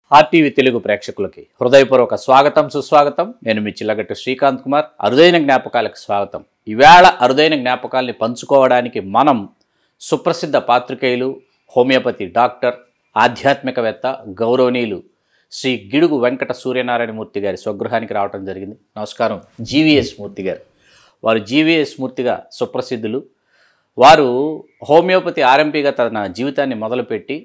RTV Telugu ప్రేక్షకులకి హృదయపూర్వక స్వాగతం సుస్వాగతం నేను మీ చిల్లగట్టు శ్రీకాంత్ కుమార్ అరుదైన జ్ఞాపకాలకు స్వాగతం ఈవేళ అరుదైన జ్ఞాపకాల్ని పంచుకోవడానికి మనం సుప్రసిద్ధ పాత్రికేయులు హోమియోపతి డాక్టర్ ఆధ్యాత్మికవేత్త గౌరవనీయులు శ్రీ గిడుగు వెంకట సూర్యనారాయణ మూర్తి గారి స్వగృహానికి రావడం జరిగింది నమస్కారం జీవీఎస్ మూర్తి గారు వారు జీవీఎస్ మూర్తిగా సుప్రసిద్ధులు వారు హోమియోపతి ఆర్ఎంపీగా తన జీవితాన్ని మొదలుపెట్టి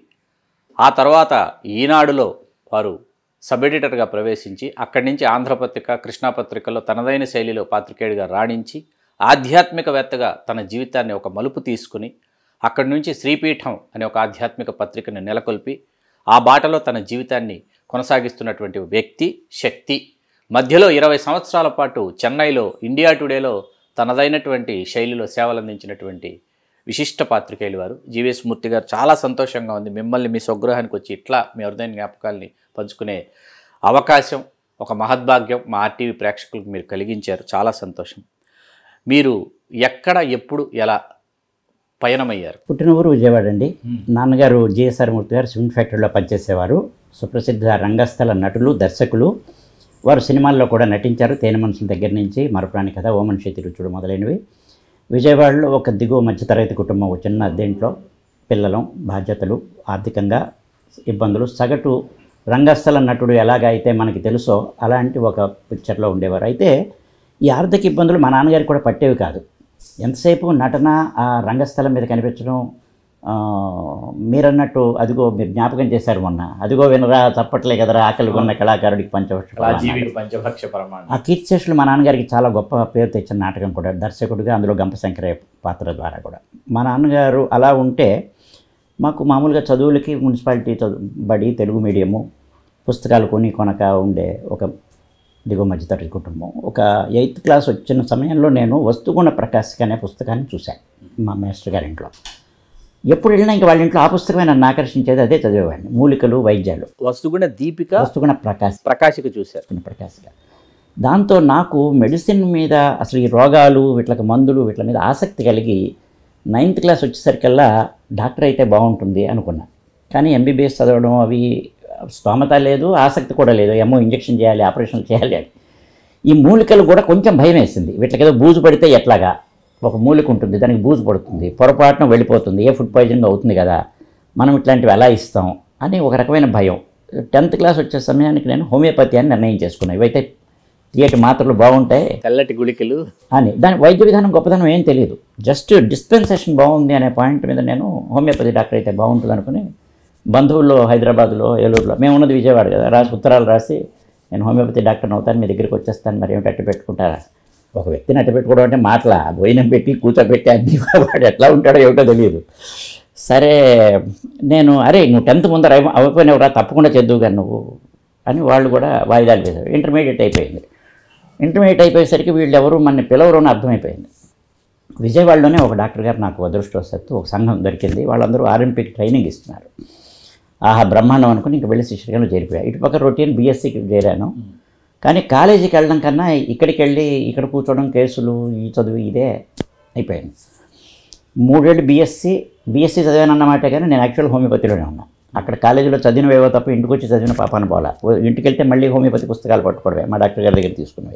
ఆ తర్వాత ఈనాడులో వారు సబ్ ఎడిటర్గా ప్రవేశించి అక్కడి నుంచి ఆంధ్రపత్రిక కృష్ణాపత్రికలో తనదైన శైలిలో పాత్రికేయుడిగా రాణించి ఆధ్యాత్మికవేత్తగా తన జీవితాన్ని ఒక మలుపు తీసుకుని అక్కడి నుంచి శ్రీపీఠం అనే ఒక ఆధ్యాత్మిక పత్రికను నెలకొల్పి ఆ బాటలో తన జీవితాన్ని కొనసాగిస్తున్నటువంటి వ్యక్తి శక్తి మధ్యలో ఇరవై సంవత్సరాల పాటు చెన్నైలో ఇండియా టుడేలో తనదైనటువంటి శైలిలో సేవలు అందించినటువంటి విశిష్ట పాత్రికేయులు వారు జీవీఎస్ మూర్తి గారు చాలా సంతోషంగా ఉంది మిమ్మల్ని మీ స్వగృహానికి వచ్చి ఇట్లా మీ అరుదైన జ్ఞాపకాల్ని పంచుకునే అవకాశం ఒక మహద్భాగ్యం మా ఆర్టీవీ ప్రేక్షకులకు మీరు కలిగించారు చాలా సంతోషం మీరు ఎక్కడ ఎప్పుడు ఎలా పయనమయ్యారు పుట్టిన ఊరు విజయవాడ అండి నాన్నగారు జిఎస్ఆర్ మూర్తి గారు సిమెంట్ ఫ్యాక్టరీలో పనిచేసేవారు సుప్రసిద్ధ రంగస్థల నటులు దర్శకులు వారు సినిమాల్లో కూడా నటించారు తేనె మనుషుల దగ్గర నుంచి మరపురాని కథ ఓ మనిషి తిరుచుడు మొదలైనవి విజయవాడలో ఒక దిగువ మధ్యతరగతి కుటుంబం ఒక చిన్న అద్దెంట్లో పిల్లలం బాధ్యతలు ఆర్థికంగా ఇబ్బందులు సగటు రంగస్థల నటుడు ఎలాగైతే మనకి తెలుసో అలాంటి ఒక పిక్చర్లో ఉండేవారు అయితే ఈ ఆర్థిక ఇబ్బందులు మా నాన్నగారికి కూడా పట్టేవి కాదు ఎంతసేపు నటన ఆ రంగస్థలం మీద కనిపించడం ఆ, మీరన్నట్టు అదిగో మీరు జ్ఞాపకం చేశారు మొన్న అదిగో వినరా చప్పట్లే కదరా ఆకలి ఉన్న కళాకారుడికి పంచవర్ష పంచభక్ష ప్రమాణం ఆ కీర్తిశేషులు మా నాన్నగారికి చాలా గొప్ప పేరు తెచ్చిన నాటకం కూడా దర్శకుడిగా అందులో గంప శంకరయ్య పాత్ర ద్వారా కూడా మా నాన్నగారు అలా ఉంటే మాకు మామూలుగా చదువులకి మున్సిపాలిటీ చదువు బడి తెలుగు మీడియము పుస్తకాలు కొని కొనక ఉండే ఒక దిగువ మధ్యతరగతి కుటుంబం ఒక ఎయిత్ క్లాస్ వచ్చిన సమయంలో నేను వస్తుగుణ ప్రకాశిక అనే పుస్తకాన్ని చూశాను మా మాస్టర్ గారి ఇంట్లో ఎప్పుడు వెళ్ళినా ఇంకా వాళ్ళ ఇంట్లో ఆ పుస్తకమే నన్ను ఆకర్షించేది అదే చదివేవాడిని మూలికలు వైద్యాలు వస్తుగుణ దీపిక వస్తుగుణ ప్రకాశ్ ప్రకాశిక చూశారు చిన్న ప్రకాశగా దాంతో నాకు మెడిసిన్ మీద అసలు ఈ రోగాలు వీటికి మందులు వీటి మీద ఆసక్తి కలిగి నైన్త్ క్లాస్ వచ్చేసరికల్లా డాక్టర్ అయితే బాగుంటుంది అనుకున్నా కానీ ఎంబీబీఎస్ చదవడం అవి స్తోమత లేదు ఆసక్తి కూడా లేదు ఏమో ఇంజక్షన్ చేయాలి ఆపరేషన్ చేయాలి అని ఈ మూలికలు కూడా కొంచెం భయం వేసింది వీటికి ఏదో బూజు పడితే ఎట్లాగా ఒక మూలిక ఉంటుంది దానికి బూజు పడుతుంది పొరపాటున వెళ్ళిపోతుంది ఏ ఫుడ్ పాయిజనింగ్ అవుతుంది కదా మనం ఇట్లాంటివి ఎలా ఇస్తాం అని ఒక రకమైన భయం టెన్త్ క్లాస్ వచ్చే సమయానికి నేను హోమియోపతి అని నిర్ణయం చేసుకున్నాను ఇవైతే తీయటి మాత్రలు బాగుంటాయి తెల్లటి గుళికలు అని దాని వైద్య విధానం గొప్పదనం ఏం తెలియదు జస్ట్ డిస్పెన్సేషన్ బాగుంది అనే పాయింట్ మీద నేను హోమియోపతి డాక్టర్ అయితే బాగుంటుంది అనుకుని బంధువుల్లో హైదరాబాద్లో ఏలూరులో మేము ఉన్నది విజయవాడ కదా రాసి ఉత్తరాలు రాసి నేను హోమియోపతి డాక్టర్ని అవుతాను మీ దగ్గరికి వచ్చేస్తాను మరి ఏమిటి అట్టు పెట్టుకుంటారా ఒక వ్యక్తిని అట్టు పెట్టుకోవడం అంటే మాటల భోజనం పెట్టి కూర్చోబెట్టి అన్ని వాడు ఎట్లా ఉంటాడో ఏమిటో తెలియదు సరే నేను అరే నువ్వు టెన్త్ ముందర అవ- అయిపోయినవురా తప్పకుండా చేద్దువు కానీ నువ్వు అని వాళ్ళు కూడా వాయిదాలు వేశారు ఇంటర్మీడియట్ అయిపోయింది ఇంటర్మీడియట్ అయిపోయేసరికి వీళ్ళు ఎవరు మన పిలవరు అని అర్థమైపోయింది విజయవాడలోనే ఒక డాక్టర్ గారు నాకు అదృష్టవశాత్తు ఒక సంఘం దొరికింది వాళ్ళందరూ ఆర్ఎంపీకి ట్రైనింగ్ ఇస్తున్నారు ఆహా బ్రహ్మాండం అనుకుని ఇంక వెళ్ళి శిష్యుడిగా చేరిపోయా ఇటుపక్క రొటీన్ బీఎస్సీకి చేరాను కానీ కాలేజీకి వెళ్ళడం కన్నా ఇక్కడికి వెళ్ళి ఇక్కడ కూర్చోవడం కేసులు ఈ చదువు ఇదే అయిపోయింది మూడేళ్ళు బీఎస్సీ బీఎస్సీ చదివాను అన్నమాట కానీ నేను యాక్చువల్ హోమియోపతిలోనే ఉన్నా అక్కడ కాలేజీలో చదివినవేవో తప్ప ఇంటికి వచ్చి చదివిన పాపాను పోలా ఓ ఇంటికి వెళ్తే మళ్ళీ హోమియోపతి పుస్తకాలు పట్టుకోవడమే మా డాక్టర్ గారి దగ్గర తీసుకున్నవి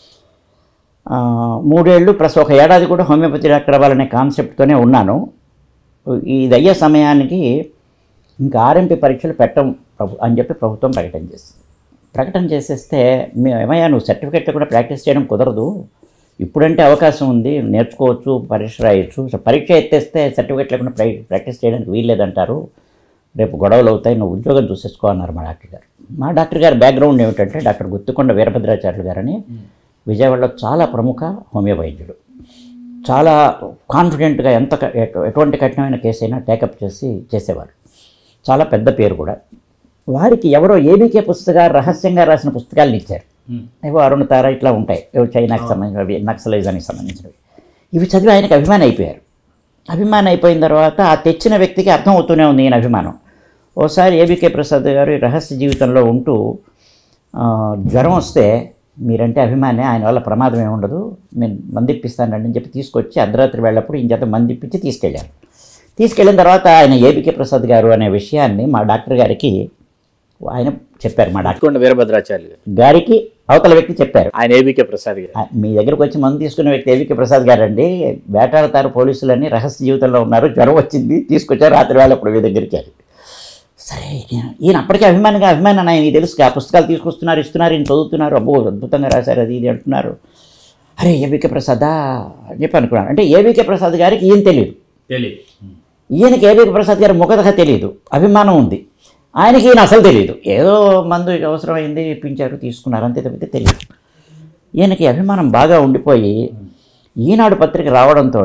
ఆ, మూడేళ్ళు ప్లస్ ఒక ఏడాది కూడా హోమియోపతి డాక్టర్ అవ్వాలనే కాన్సెప్ట్తోనే ఉన్నాను ఇది అయ్యే సమయానికి ఇంకా ఆర్ఎంపీ పరీక్షలు పెట్టం ప్రభు అని చెప్పి ప్రభుత్వం ప్రకటన చేసింది ప్రకటన చేసేస్తే మీ ఏమయ్యా నువ్వు సర్టిఫికెట్లు కూడా ప్రాక్టీస్ చేయడం కుదరదు ఇప్పుడంటే అవకాశం ఉంది నేర్చుకోవచ్చు పరీక్ష రాయొచ్చు సో పరీక్ష ఎత్తేస్తే సర్టిఫికెట్ లేకుండా ప్రై ప్రాక్టీస్ చేయడానికి వీల్లేదంటారు రేపు గొడవలు అవుతాయి నువ్వు ఉద్యోగం చూసేసుకో అన్నారు మా డాక్టర్ గారు మా డాక్టర్ గారి బ్యాక్గ్రౌండ్ ఏమిటంటే డాక్టర్ గుత్తుకొండ వీరభద్రాచార్యులు గారని విజయవాడలో చాలా ప్రముఖ హోమియో వైద్యుడు చాలా కాన్ఫిడెంట్గా ఎంత క- ఎటు- ఎటువంటి కఠినమైన కేసు అయినా టేకప్ చేసి చేసేవారు చాలా పెద్ద పేరు కూడా వారికి ఎవరో ఏబీకే పుస్తకాలు రహస్యంగా రాసిన పుస్తకాలను ఇచ్చారు ఏవో అరుణ తార ఇట్లా ఉంటాయి ఏవో చైనాకి సంబంధించినవి నక్సలైజానికి సంబంధించినవి ఇవి చదివి ఆయనకి అభిమాని అయిపోయారు అభిమానం అయిపోయిన తర్వాత ఆ తెచ్చిన వ్యక్తికి అర్థం అవుతూనే ఉంది ఈయన అభిమానం ఓసారి ఏబీకే ప్రసాద్ గారు ఈ రహస్య జీవితంలో ఉంటూ ఆ, జ్వరం వస్తే మీరంటే అభిమానే ఆయన వల్ల ప్రమాదం ఏమి ఉండదు నేను మందిప్పిస్తానండి అని చెప్పి తీసుకొచ్చి అర్ధరాత్రి వెళ్ళప్పుడు ఈయన చేత మందిప్పించి తీసుకెళ్ళారు తీసుకెళ్ళిన తర్వాత ఆయన ఏబికే ప్రసాద్ గారు అనే విషయాన్ని మా డాక్టర్ గారికి ఆయన చెప్పారు మా డాక్టర్ అట్టుకొండ వీరభద్రాచార్య గారు గారికి అవతల వ్యక్తి చెప్పారు ఆయన ఏబీకే ప్రసాద్ గారు ఆ, మీ దగ్గరకు వచ్చి మందు తీసుకున్న వ్యక్తి ఏవికే ప్రసాద్ గారు అండి వేటాడతారు పోలీసులన్నీ రహస్య జీవితంలో ఉన్నారు జ్వరం వచ్చింది తీసుకొచ్చారు రాత్రి వేళ అప్పుడు మీ దగ్గరికి అని. సరే ఈయన- ఈయన అప్పటికే అభిమానిగా అభిమాని అని ఆయనకి తెలుసు ఆ పుస్తకాలు తీసుకొస్తున్నారు ఇస్తున్నారు ఈయన చదువుతున్నారు అబ్బో అద్భుతంగా రాశారు అది ఇది అంటున్నారు అరే ఏవికే ప్రసాదా అని చెప్పి అనుకున్నాను అంటే ఏవికే ప్రసాద్ గారికి ఈయన తెలియదు తెలియదు ఈయనకి ఏవికే ప్రసాద్ గారి ముఖత తెలియదు అభిమానం ఉంది ఆయనకి ఈయన అసలు తెలియదు ఏదో మందు అవసరమైంది ఇప్పించారు తీసుకున్నారు అంతే తప్పితే తెలియదు ఈయనకి అభిమానం బాగా ఉండిపోయి ఈనాడు పత్రిక రావడంతో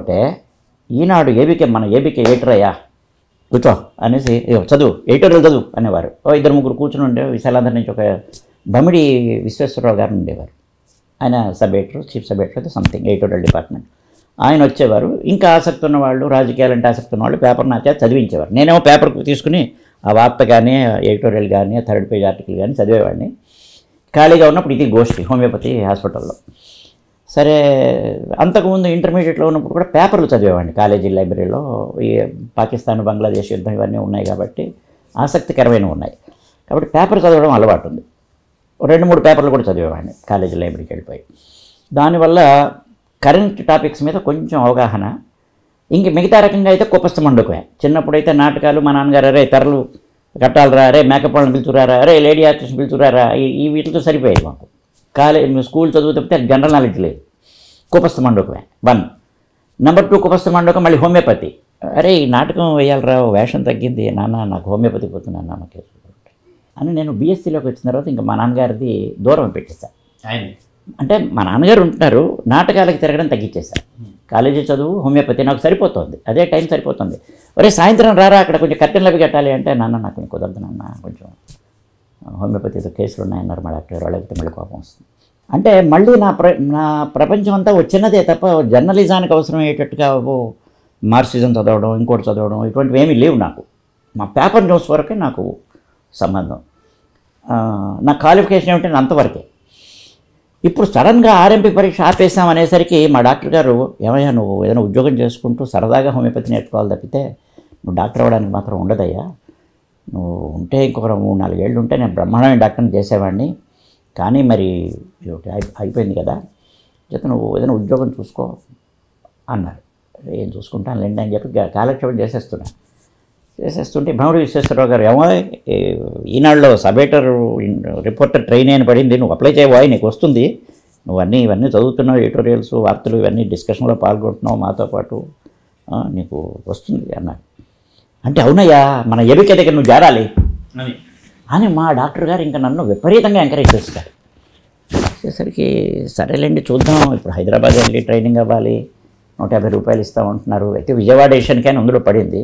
ఈనాడు ఏబికే మన ఏబికే ఏటరయ్యా కూర్చో అనేసి "ఇదిగో చదువు ఎయిటోరియల్ చదువు అనేవారు ఓ ఇద్దరు ముగ్గురు కూర్చుని ఉండే విశాలాంధ్ర నుంచి ఒక బమిడి విశ్వేశ్వరరావు గారు ఉండేవారు ఆయన sub editor chief sub editor something editorial department ఆయన వచ్చేవారు ఇంకా ఆసక్తి ఉన్న వాళ్ళు రాజకీయాలంటే ఆసక్తి ఉన్న వాళ్ళు పేపర్ నా చేత చదివించేవారు నేనేమో పేపర్ తీసుకుని ఆ వార్త కానీ ఎడిటోరియల్ కానీ థర్డ్ పేజ్ ఆర్టికల్ కానీ చదివేవాడిని ఖాళీగా ఉన్నప్పుడు ఇది గోష్ఠి హోమియోపతి హాస్పిటల్లో సరే అంతకుముందు ఇంటర్మీడియట్లో ఉన్నప్పుడు కూడా పేపర్లు చదివేవాడిని కాలేజీ లైబ్రరీలో ఈ పాకిస్తాన్ బంగ్లాదేశ్ యుద్ధం ఇవన్నీ ఉన్నాయి కాబట్టి ఆసక్తికరమైనవి ఉన్నాయి కాబట్టి పేపర్ చదవడం అలవాటు ఉంది ఓ రెండు మూడు పేపర్లు కూడా చదివేవాడిని కాలేజీ లైబ్రరీకి వెళ్ళిపోయి దానివల్ల కరెంట్ టాపిక్స్ మీద కొంచెం అవగాహన ఇంక మిగతా రకంగా అయితే కుపస్థ మండుకమే చిన్నప్పుడు అయితే నాటకాలు మా నాన్నగారు అరే తెరలు కట్టాలరా అరే మేకప్ వాళ్ళని పిలుచురారా అరే లేడీ ఆర్టిస్ట్ పిలుచురారా ఈ ఈ వీటితో సరిపోయేది మాకు కాలేజ్ స్కూల్ చదువు తప్పితే జనరల్ నాలెడ్జ్ లేదు కుపస్థ మండకమే వన్ నెంబర్ టూ కుపస్థ మండకం మళ్ళీ హోమియోపతి అరే ఈ నాటకం వేయాలరా ఓ వేషం తగ్గింది నాన్న నాకు హోమియోపతి పోతున్నాను నాన్నకి అని నేను బీఎస్సీలోకి వచ్చిన తర్వాత ఇంకా మా నాన్నగారిది దూరం పెట్టేశాను ఆయన అంటే మా నాన్నగారు ఉంటున్నారు నాటకాలకి తిరగడం తగ్గించేశారు కాలేజీ చదువు హోమియోపతి నాకు సరిపోతుంది అదే టైం సరిపోతుంది ఒరే సాయంత్రం రారా అక్కడ కొంచెం కట్టెలు అవి కట్టాలి అంటే నాన్న నాకు కొంచెం కుదరదు నాన్న కొంచెం హోమియోపతితో కేసులు ఉన్నాయన్నారు మా డాక్టర్ గారు వాళ్ళకి మళ్ళీ కోపం వస్తుంది అంటే మళ్ళీ నా ప్ర నా ప్రపంచం అంతా వచ్చినదే తప్ప జర్నలిజానికి అవసరమయ్యేటట్టుగా ఓ మార్క్సిజం చదవడం ఇంకోటి చదవడం ఇటువంటివి ఏమీ లేవు నాకు మా పేపర్ న్యూస్ వరకే నాకు సంబంధం ఆ, నా క్వాలిఫికేషన్ ఏమిటంటే అంతవరకే ఇప్పుడు సడన్గా ఆర్ఎంపీ పరీక్ష ఆపేసాం అనేసరికి మా డాక్టర్ గారు ఏమయ్యా నువ్వు ఏదైనా ఉద్యోగం చేసుకుంటూ సరదాగా హోమియోపతి నేర్చుకోవాలి తప్పితే నువ్వు డాక్టర్ అవ్వడానికి మాత్రం ఉండదయ్యా నువ్వు ఉంటే ఇంకొక మూడు నాలుగేళ్ళు ఉంటే నేను బ్రహ్మాండమైన డాక్టర్ని చేసేవాడిని కానీ మరి ఇది ఒకటి అయి- అయిపోయింది కదా చేత నువ్వు ఏదైనా ఉద్యోగం చూసుకో అన్నారు ఏం చూసుకుంటాను లేండి అని చెప్పి గా- కాలక్షేపం చేసేస్తున్నా చేసేస్తుంటే భ్రమడు విశ్వేశ్వరరావు గారు ఏమో ఈ ఈనాడులో సబేటర్ రిపోర్టర్ ట్రైన్ అయిన పడింది నువ్వు అప్లై చేయబోయ్ నీకు వస్తుంది నువ్వు అన్నీ ఇవన్నీ చదువుతున్నావు ఎడిటోరియల్స్ వార్తలు ఇవన్నీ డిస్కషన్లో పాల్గొంటున్నావు మాతో పాటు ఆ, నీకు వస్తుంది అన్నారు అంటే అవునయ్యా మన ఎబిక దగ్గర నువ్వు జారాలి అని అని మా డాక్టర్ గారు ఇంకా నన్ను విపరీతంగా ఎంకరేజ్ చేస్తారు వచ్చేసరికి సరేలేండి చూద్దాం ఇప్పుడు హైదరాబాద్ వెళ్ళి ట్రైనింగ్ అవ్వాలి నూట యాభై రూపాయలు ఇస్తామంటున్నారు అయితే విజయవాడ ఏషియన్కైనా అందులో పడింది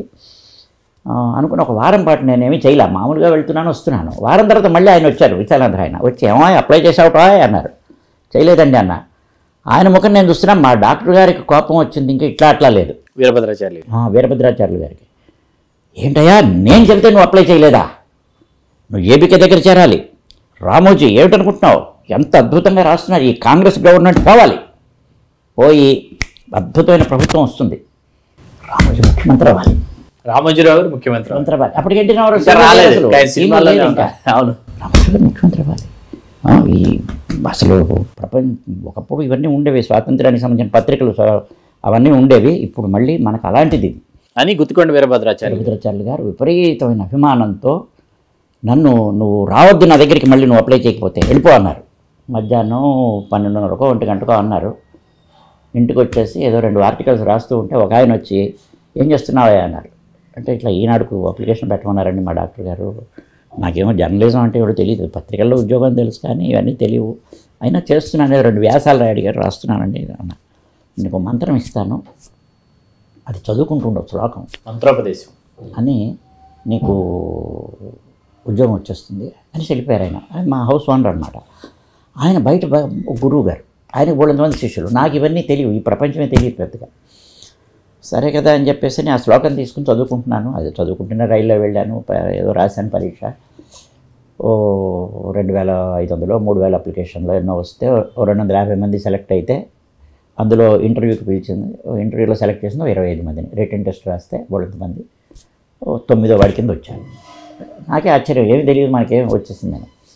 ఆ, అనుకున్న ఒక వారం పాటు నేనేమి చేయలే మామూలుగా వెళ్తున్నాను వస్తున్నాను వారం తర్వాత మళ్ళీ ఆయన వచ్చారు విశాలాంధ్ర ఆయన వచ్చి ఏమో అప్లై చేసావుటా అన్నారు చేయలేదండి అన్న ఆయన ముఖం నేను చూస్తున్నా మా డాక్టర్ గారికి కోపం వచ్చింది ఇంకా ఇట్లా అట్లా లేదు వీరభద్రాచార్య ఆ, వీరభద్రాచార్యులు గారికి ఏంటయ్యా నేను చెబితే నువ్వు అప్లై చేయలేదా నువ్వు ఏబికే దగ్గర చేరాలి రామోజీ ఏమిటనుకుంటున్నావు ఎంత అద్భుతంగా రాస్తున్నారు ఈ కాంగ్రెస్ గవర్నమెంట్ పోవాలి పోయి అద్భుతమైన ప్రభుత్వం వస్తుంది రామోజీ ముఖ్యమంత్రి అవ్వాలి రామోజీరావు గారు ముఖ్యమంత్రి ముఖ్యమంత్రి అవ్వాలి అప్పటికి ఎన్టీ రామారావు ఇంకా రాలేదు అసలు. ఇంకా ఆయన సీనియర్ సినిమాలోనే లేదు ఇంకా. ఉన్నారు. అవును రామోజీ గారు ముఖ్యమంత్రి అవ్వాలి ఆ, ఈ అసలు ప్రపంచం ఒకప్పుడు ఇవన్నీ ఉండేవి స్వాతంత్రానికి సంబంధించిన పత్రికలు స- అవన్నీ ఉండేవి ఇప్పుడు మళ్ళీ మనకు అలాంటిది అని గుత్తికొండ వీరభద్రాచార్య గారు. రఘుద్రాచార్యులు గారు విపరీతమైన అభిమానంతో నన్ను నువ్వు రావద్దు నా దగ్గరికి మళ్ళీ నువ్వు అప్లై చేయకపోతే వెళ్ళిపో అన్నారు మధ్యాహ్నం పన్నెండున్నరకో ఒంటి గంటకో అన్నారు ఇంటికి వచ్చేసి ఏదో రెండు ఆర్టికల్స్ రాస్తూ ఉంటే ఒక ఆయన వచ్చి ఏం చేస్తున్నావా అన్నారు అంటే ఇట్లా ఈనాడుకు అప్లికేషన్ పెట్టమన్నారండి మా డాక్టర్ గారు నాకేమో జర్నలిజం అంటే ఎవడో తెలియదు పత్రికల్లో ఉద్యోగం తెలుసు కానీ ఇవన్నీ తెలియవు అయినా చేస్తున్నాను ఏదో రెండు వ్యాసాలు రాయడి గారు రాస్తున్నానండి అన్న నీకు ఒక మంత్రం ఇస్తాను అది చదువుకుంటుండవు శ్లోకం మంత్రోపదేశం అని నీకు ఉద్యోగం వచ్చేస్తుంది అని వెళ్ళిపోయారు ఆయన ఆయన మా హౌస్ ఓనర్ అనమాట ఆయన బయట బ- ఒక గురువు గారు ఆయన మంది శిష్యులు నాకు ఇవన్నీ తెలియవు ఈ ప్రపంచమే తెలియదు పెద్దగా సరే కదా అని చెప్పేసి నేను ఆ శ్లోకం తీసుకుని చదువుకుంటున్నాను అది చదువుకుంటున్న రైల్లో వెళ్ళాను ప- ఏదో రాశాను పరీక్ష ఓ రెండు వేల ఐదు వందలు మూడు వేల అప్లికేషన్లో ఎన్నో వస్తే ఓ రెండు వందల యాభై మంది సెలెక్ట్ అయితే అందులో ఇంటర్వ్యూకి పిలిచింది ఓ ఇంటర్వ్యూలో సెలెక్ట్ చేసింది ఓ ఇరవై ఐదు మందిని రిటర్న్ టెస్ట్ రాస్తే బోళ్ళంత మంది ఓ తొమ్మిదో వాడి కింద వచ్చాను నాకే ఆశ్చర్యం ఏమి తెలియదు మనకేం వచ్చేసిందని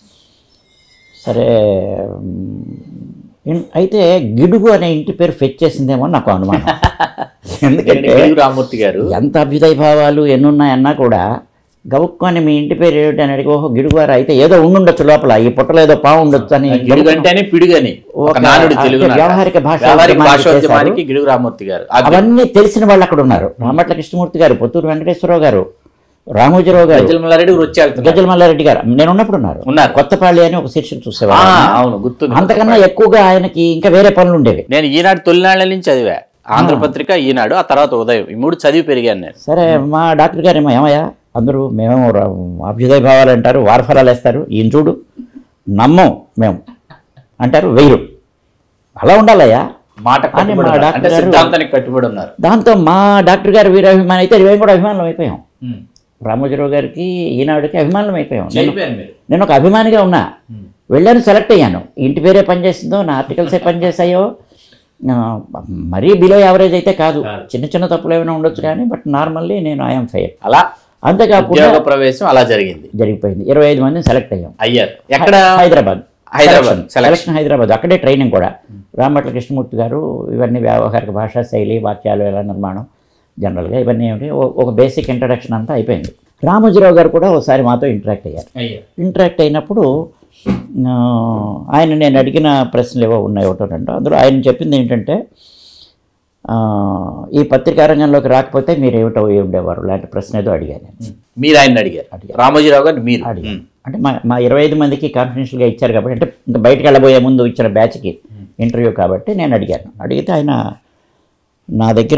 సరే మ్, ఇన్- అయితే గిడుగు అనే ఇంటి పేరు ఫెచ్ చేసిందేమో అని నాకు అనుమానం ఎందుకంటే గిడుగు రామూర్తి గారు ఎంత అభ్యుదయ భావాలు ఎన్ని ఉన్నాయన్నా కూడా గవుక్కొని మీ ఇంటి పేరు ఏమిటి అని అడిగి ఓహో గిడుగువారు అయితే ఏదో ఉండుండొచ్చు లోపల ఈ పుట్టలో ఏదో పావు ఉండొచ్చు అని గిడుగు అంటేనే పిడుగని ఒక ఒక నానుడి తెలుగు అంటే వ్యవహారిక భాష వ్యవహారిక ఉద్యమానికి భాషోద్యమానికి గిడుగు రామూర్తి గారు అది అవన్నీ తెలిసిన వాళ్ళు అక్కడ ఉన్నారు రామట్ల కృష్ణమూర్తి గారు పొత్తూరు వెంకటేశ్వరరావు గారు రామోజీరావు గారు గజ్జల మల్లారెడ్డి గారు వచ్చి వెళ్తున్నారు గజల మల్లారెడ్డి గారు నేను ఉన్నప్పుడు ఉన్నారు ఉన్నారు. కొత్తపాళి అని ఒక శీర్షిక ఆ, చూసేవారు అవును గుర్తుంది అంతకన్నా ఎక్కువగా ఆయనకి ఇంకా వేరే పనులు ఉండేవి నేను ఈనాడు తొలినాళ్ళ నుంచి చదివా ఆంధ్రపత్రిక ఈనాడు ఆ తర్వాత ఉదయం ఈ మూడు చదివి పెరిగాను నేను సరే మా డాక్టర్ గారు ఏమో ఏమయ్యా అందరూ మేము ర- అభ్యుదయ భావాలు అంటారు వారఫలాలు వేస్తారు ఈయన చూడు నమ్మం మేము అంటారు వెయ్యరు అలా ఉండాలయ్యా మాట అని కట్టుబడి మా ఉన్నారు. డాక్టర్ అంటే గారు- సిద్ధాంతానికి కట్టుబడి ఉన్నారు దాంతో మా డాక్టర్ గారు వీరాభిమానం అయితే మేము కూడా అభిమానులు అయిపోయాం రామోజీరావు గారికి ఈనాడుకి అభిమానులు అయిపోయాం నేను చెప్పాను మీరు నేను ఒక అభిమానిగా ఉన్నా వెళ్ళాను సెలెక్ట్ అయ్యాను ఇంటి పేరే పనిచేసిందో నా ఆర్టికల్సే పనిచేసాయో ఆ, మరీ బిలో యావరేజ్ అయితే కాదు చిన్న చిన్న తప్పులు ఏమైనా ఉండొచ్చు కానీ బట్ నార్మల్లీ నేను ఐఎమ్ ఫెయిర్ అలా అంతేకాకుండా ఉద్యోగ ప్రవేశం అలా జరిగింది జరిగిపోయింది ఇరవై ఐదు మందిని సెలెక్ట్ అయ్యాం అయ్యారు ఎక్కడ Hyderabad Hyderabad selection selection. Selection Hyderabad అక్కడే ట్రైనింగ్ కూడా రామట్ల కృష్ణమూర్తి గారు ఇవన్నీ వ్యావహారిక భాషా శైలి వాక్యాలు ఎలా నిర్మాణం జనరల్గా ఇవన్నీ ఏమిటి ఓ- ఒక బేసిక్ ఇంట్రడక్షన్ అంతా అయిపోయింది రామోజీరావు గారు కూడా ఒకసారి మాతో ఇంటరాక్ట్ అయ్యారు అయ్యారు ఇంటరాక్ట్ అయినప్పుడు ఆ, ఆయన నేను అడిగిన ప్రశ్నలు ఏవో ఉన్నాయి ఒకటో రెండో అందులో ఆయన చెప్పింది ఏంటంటే ఆ, ఈ పత్రికా రంగంలోకి రాకపోతే మీరు ఏమిటో అయి ఉండేవారు లాంటి ప్రశ్న ఏదో అడిగాను నేను మీరు ఆయన అడిగారు రామోజీరావు గారు మీరు అడిగాను అంటే మా మా ఇరవై ఐదు మందికి కాన్ఫిడెన్షియల్గా ఇచ్చారు కాబట్టి అంటే ఇంకా బయటకు వెళ్ళబోయే ముందు ఇచ్చిన బ్యాచ్కి ఇంటర్వ్యూ కాబట్టి నేను అడిగాను అడిగితే ఆయన నా దగ్గర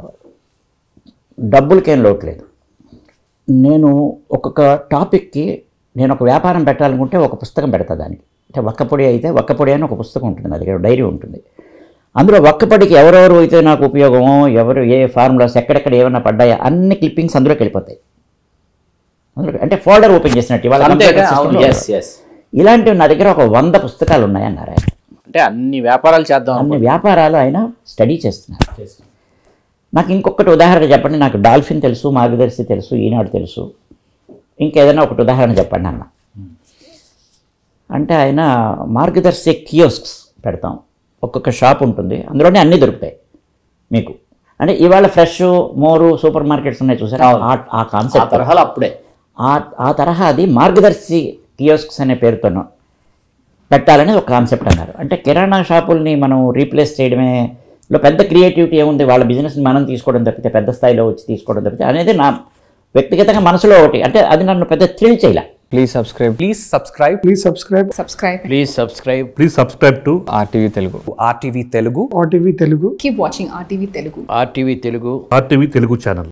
డబ్బులకేం లోటు లేదు నేను ఒక్కొక్క టాపిక్కి నేను ఒక వ్యాపారం పెట్టాలనుకుంటే ఒక పుస్తకం పెడతా దానికి అంటే ఒక్కపొడి అయితే ఒక్కపొడి అని ఒక పుస్తకం ఉంటుంది నా దగ్గర డైరీ ఉంటుంది అందులో ఒక్కపొడికి ఎవరెవరు అయితే నాకు ఉపయోగమో ఎవరు ఏ ఫార్ములాస్ ఎక్కడెక్కడ ఏమైనా పడ్డాయో అన్ని క్లిప్పింగ్స్ అందులోకి వెళ్ళిపోతాయి అందులో అంటే ఫోల్డర్ ఓపెన్ చేసినట్టు ఇవాళ అంతేగా computer అవును system లో ఎస్ ఎస్ ఇలాంటివి నా దగ్గర ఒక వంద పుస్తకాలు ఉన్నాయన్నారు ఆయన అంటే అన్ని వ్యాపారాలు చేద్దాం అన్ని వ్యాపారాలు ఆయన స్టడీ చేస్తున్నారు నాకు ఇంకొకటి ఉదాహరణ చెప్పండి నాకు డాల్ఫిన్ తెలుసు మార్గదర్శి తెలుసు ఈనాడు తెలుసు ఇంకేదైనా ఒకటి ఉదాహరణ చెప్పండి అన్న అంటే ఆయన మార్గదర్శి కియోస్క్స్ పెడతాం ఒక్కొక్క షాప్ ఉంటుంది అందులోనే అన్నీ దొరుకుతాయి మీకు అంటే ఇవాళ ఫ్రెష్ మోరు సూపర్ మార్కెట్స్ ఉన్నాయి చూసారా ఆ- ఆ ఆ కాన్సెప్ట్ తరహాలు అప్పుడే ఆ ఆ తరహా అది మార్గదర్శి కియోస్క్స్ అనే పేరుతోనూ పెట్టాలని ఒక కాన్సెప్ట్ అన్నారు అంటే కిరాణా షాపుల్ని మనం రీప్లేస్ చేయడమే లో పెద్ద క్రియేటివిటీ ఏముంది వాళ్ళ బిజినెస్ని మనం తీసుకోవడం తప్పితే పెద్ద స్థాయిలో వచ్చి తీసుకోవడం తప్పితే అనేది నా వ్యక్తిగతంగా మనసులో ఒకటి అంటే అది నన్ను పెద్ద థ్రిల్ చేయలే Please subscribe. Please subscribe Please subscribe subscribe please subscribe Please subscribe to RTV Telugu. to RTV Telugu. RTV Telugu Keep watching RTV Telugu. RTV Telugu RTV Telugu channel.